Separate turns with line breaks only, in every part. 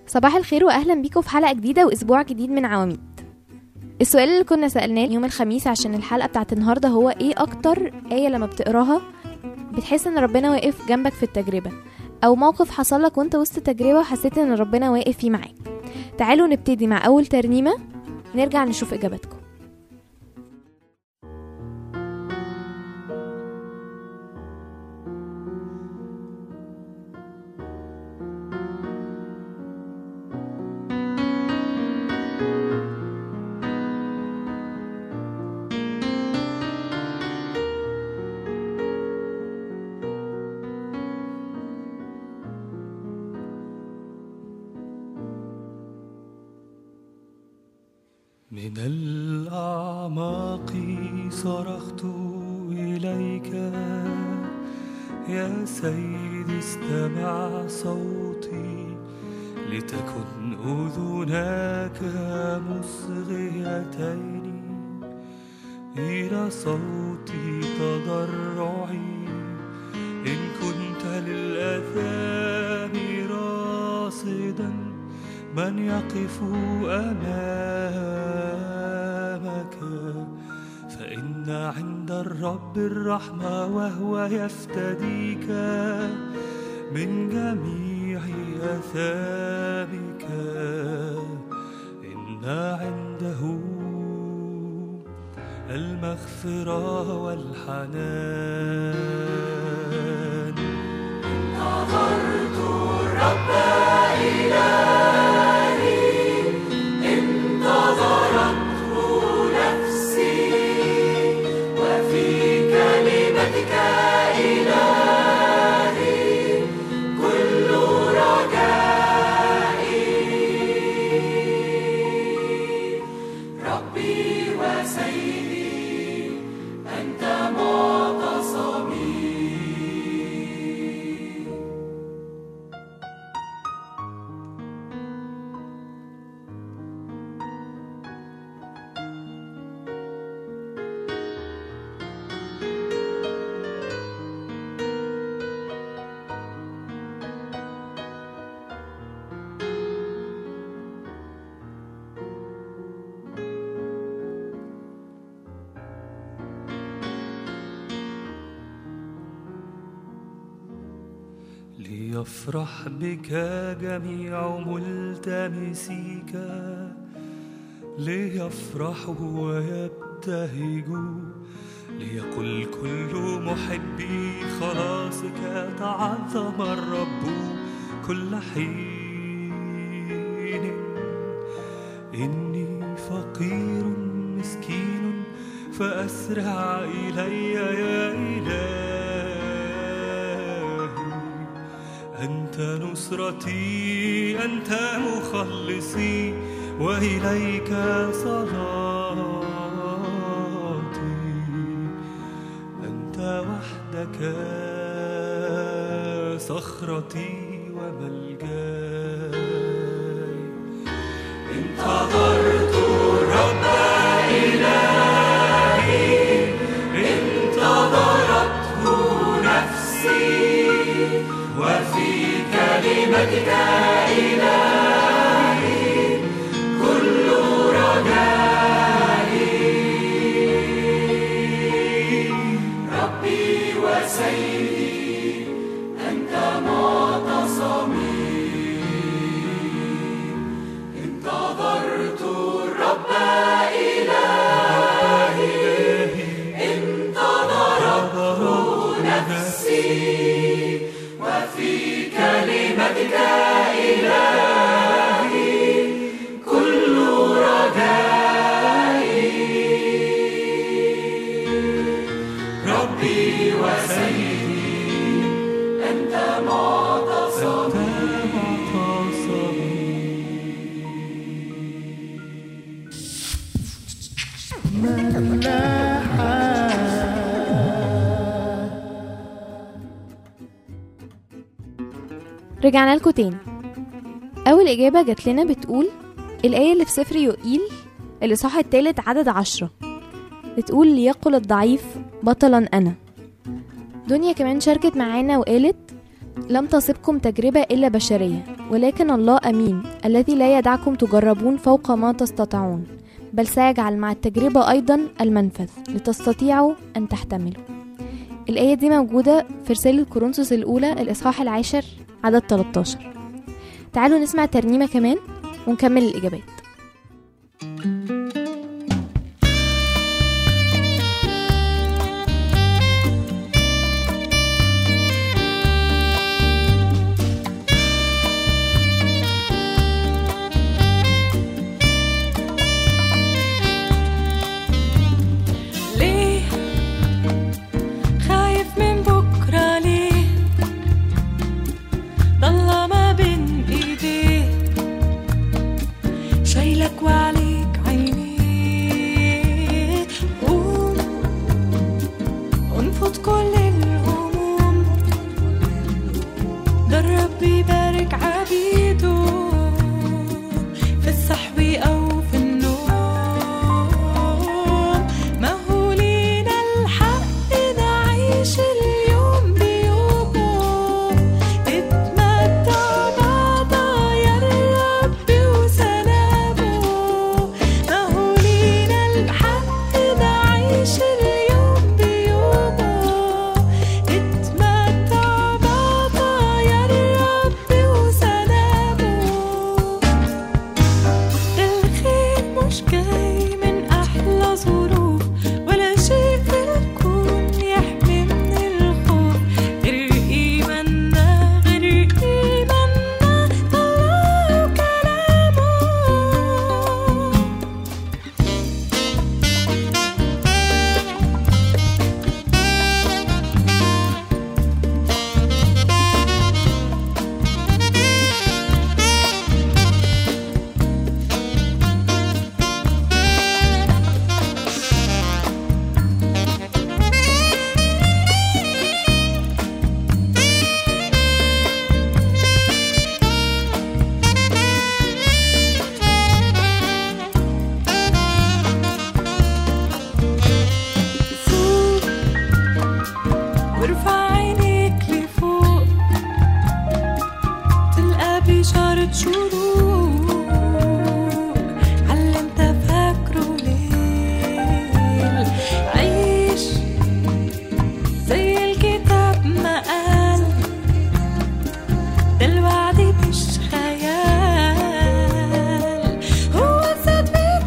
صباح الخير واهلا بيكم في حلقه جديده واسبوع جديد من عواميد السؤال اللي كنا سالناه يوم الخميس عشان الحلقه بتاعت النهارده هو ايه اكتر ايه لما بتقراها بتحس ان ربنا واقف جنبك في التجربه او موقف حصل لك وانت وسط تجربه وحسيت ان ربنا واقف فيه معاك تعالوا نبتدي مع اول ترنيمه نرجع نشوف اجاباتكم
من الأعماق صرخت إليك يا سيدي استمع صوتي لتكن أذناك مصغيتين إلى صوتي تضرعي إن كنت للأثام راصداً من يقف امامك فان عند الرب الرحمه وهو يفتديك من جميع اثامك ان عنده المغفره والحنان
نظرت الرب إلهي انتظرته نفسي وفي كلمتك إلهي كل رجائي ربي وسيدي أنت معتصمي
ليفرح بك جميع ملتمسيك ليفرحوا ويبتهجوا ليقل كل محبي خلاصك تعظم الرب كل حين إني فقير مسكين فأسرع إلي يا إلهي أنت نصرتي أنت مخلصي وإليك صلاتي أنت وحدك صخرتي وملجاي
انتظرت الرب إلهي انتظرته نفسي وفي كلمتك إلهي كل رجائي ربي وسيدي أنت معتصمي انتظرت الرب إلهي انتظرته نفسي وفي كلمتك إلهي كل رجائي ربي وسيدي أنت معتصمي
رجعنا لكم تاني أول إجابة جات لنا بتقول الآية اللي في سفر يوئيل الإصحاح التالت عدد عشرة بتقول ليقل الضعيف بطلا أنا دنيا كمان شاركت معانا وقالت لم تصبكم تجربة إلا بشرية ولكن الله أمين الذي لا يدعكم تجربون فوق ما تستطيعون بل سيجعل مع التجربة أيضا المنفذ لتستطيعوا أن تحتملوا الآية دي موجودة في رسالة كورنثوس الأولى الإصحاح العاشر عدد 13 تعالوا نسمع ترنيمة كمان ونكمل الإجابات
ليه خايف من بكرة ليه ضل ما بين ايديه شايلك وعليك عينيه قوم انفض كل الهموم ده الرب يبارك عبيده في الصحو أو في النوم ما هو لينا الحق نعيش اليوم بيومه نتمتع بعطايا الرب وسلامه ما هو لينا الحق نعيش اليوم بيومه نتمتع بعطايا الرب وسلامه ده الخير مش جاي من أحلى ظروف ولا شيء في الكون يحمي من الخوف غير إيماننا غير إيماننا بالله وكلامه فوق وارفع عينيك لفوق تلقى بشارة شروق عاللي انت فاكره ليل عيش زي الكتاب ما قال ده الوعد مش خيال هو ثبت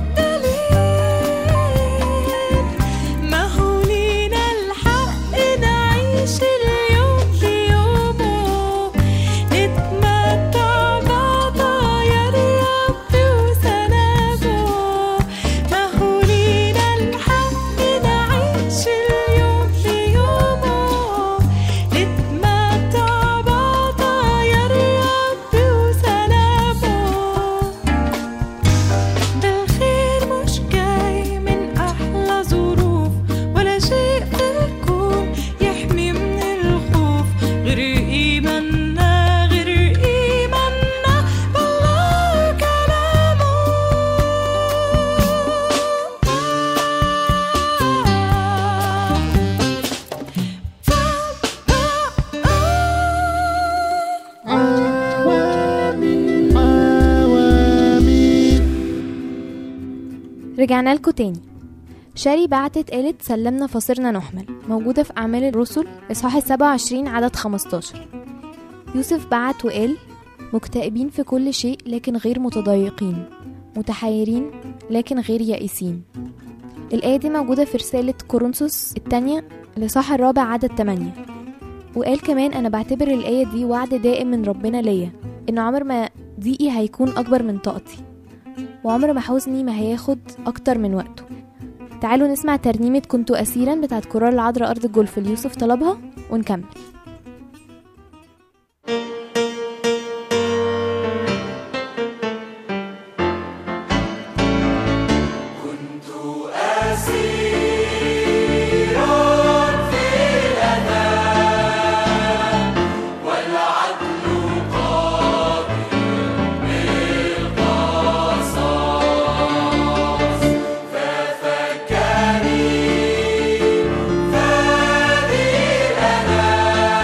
دليل ما هو لينا الحق نعيش اليوم بيومه نتمتع بعطايا الرب وسلامه ما هو لينا الحق نعيش اليوم بيومه نتمتع بعطايا الرب وسلامه ده الخير مش جاي من أحلى ظروف ولا شيء في الكون يحمي من الخوف غير إيماننا غير إيماننا بالله
رجعنا لكم تاني شاري بعتت قالت سلمنا فصرنا نحمل موجودة في أعمال الرسل إصحاح السبعة وعشرين عدد خمستاشر يوسف بعت وقال مكتئبين في كل شيء لكن غير متضايقين متحيرين لكن غير يائسين الآية دي موجودة في رسالة كورنثوس التانية الإصحاح الرابع عدد 8 وقال كمان أنا بعتبر الآية دي وعد دائم من ربنا ليا إن عمر ما ضيقي هيكون أكبر من طاقتي وعمر ما حزني ما هياخد أكتر من وقته تعالوا نسمع ترنيمة كنت أسيرا بتاعت كورال العذراء أرض الجولف اللي يوسف طلبها ونكمل
كنت أسيرا في الأمان والعدل قاضي بالقصاص ففكني فادي الأمان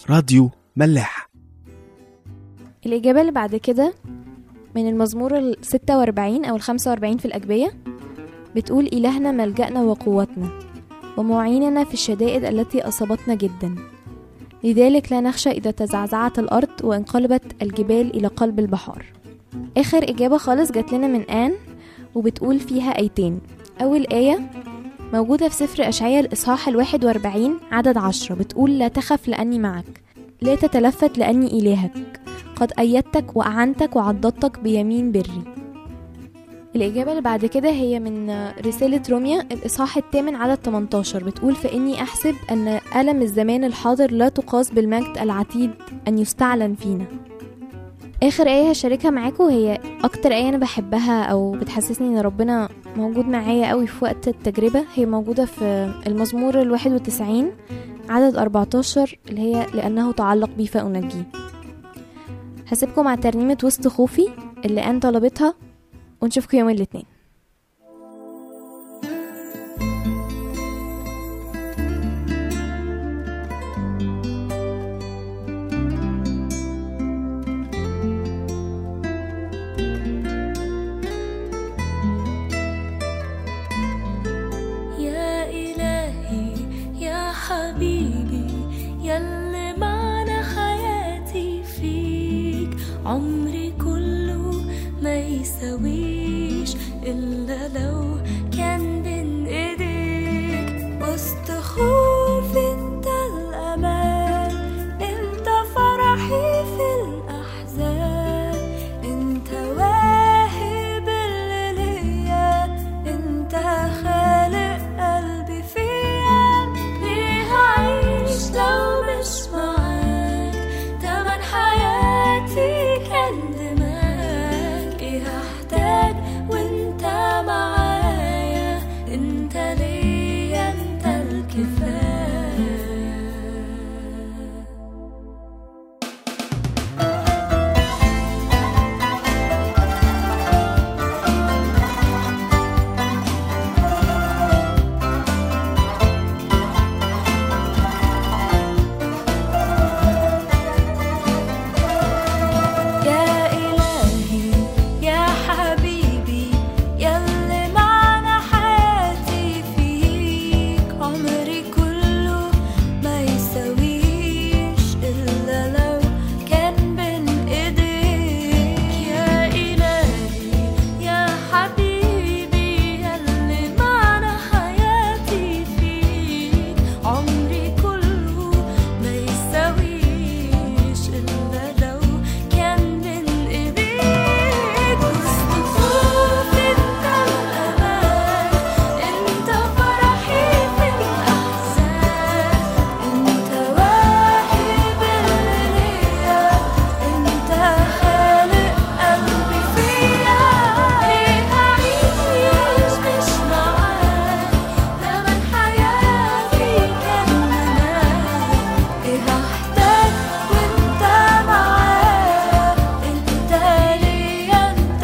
راديو ملاح
الإجابة اللي بعد كده من المزمور ال 46 أو ال 45 في الأجبية بتقول إلهنا ملجأنا وقوتنا ومعيننا في الشدائد التي أصابتنا جدا لذلك لا نخشى إذا تزعزعت الأرض وانقلبت الجبال إلى قلب البحار آخر إجابة خالص جات لنا من آن وبتقول فيها آيتين أول آية موجودة في سفر أشعياء الإصحاح الواحد واربعين عدد عشرة بتقول لا تخف لأني معك لا تتلفت لأني إلهك قد أيدتك وأعنتك وعضدتك بيمين بري الإجابة اللي بعد كده هي من رسالة روميا الإصحاح الثامن عدد 18 بتقول فإني أحسب أن ألم الزمان الحاضر لا تقاس بالمجد العتيد أن يستعلن فينا آخر آية هشاركها معاكم هي أكتر آية أنا بحبها أو بتحسسني إن ربنا موجود معايا قوي في وقت التجربة هي موجودة في المزمور الواحد وتسعين عدد 14 اللي هي لأنه تعلق بي فأنجيه هسيبكم مع ترنيمة وسط خوفي اللي أن طلبتها ونشوفكم يوم الاثنين
يا إلهي يا حبيبي يلي معنى حياتي فيك عمري كله ما يساويش إلا لو كان بين إيديك وسط خوفي انت الأمان انت فرحي في الأحزان انت واهب اللي ليا انت خالق قلبي فيا ليه هعيش لو مش معاك تمن حياتي كان دماغك ايه هحتاج وانت معايا انت ليا انت الكفايه يا إلهي يا حبيبي يلي معنى حياتي فيك عمري كله ما يساويش إلا لو كان بين إيديك يا إلهي يا حبيبي يلي معنى حياتي فيك عمري كله ما يساويش إلا لو كان بين إيديك وسط خوفي أنت الأمان أنت فرحي في الأحزان أنت واهب اللي ليا أنت خالق قلبي فيا ليه هعيش مش معاك تمن حياتي كان معاك إيه هحتاج وأنت معايا أنت ليا أنت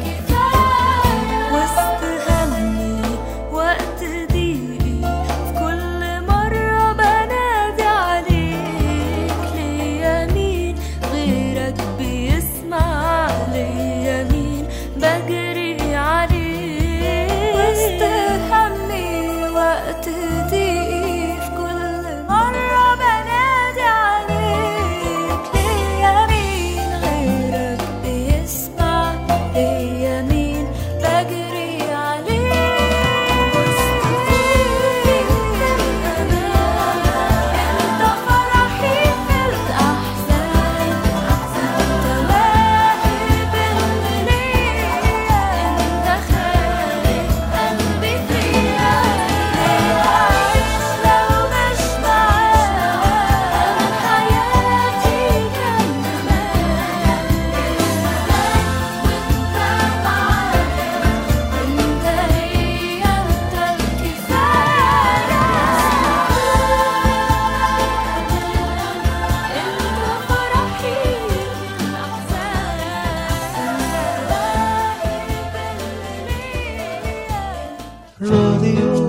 الكفاية وسط همي وقت ضيقي في كل مرة بنادي عليك ليا مين غيرك بيسمع ليا مين بجري عليك وسط همي وقت ضيقي في كل مرة بنادي عليك ليا مين غيرك بيسمع ليا مين بجري عليك وسط خوفي انت انت فرحي في الأحزان انت واهب اللي ليا انت خالق قلبي فيا ليه أعيش لو مش معاك أمل حياتي كان زمان وانت معايا انت ليا انت الكفاية انت فرحي في الأحزان انت واهب اللي ليا
راديو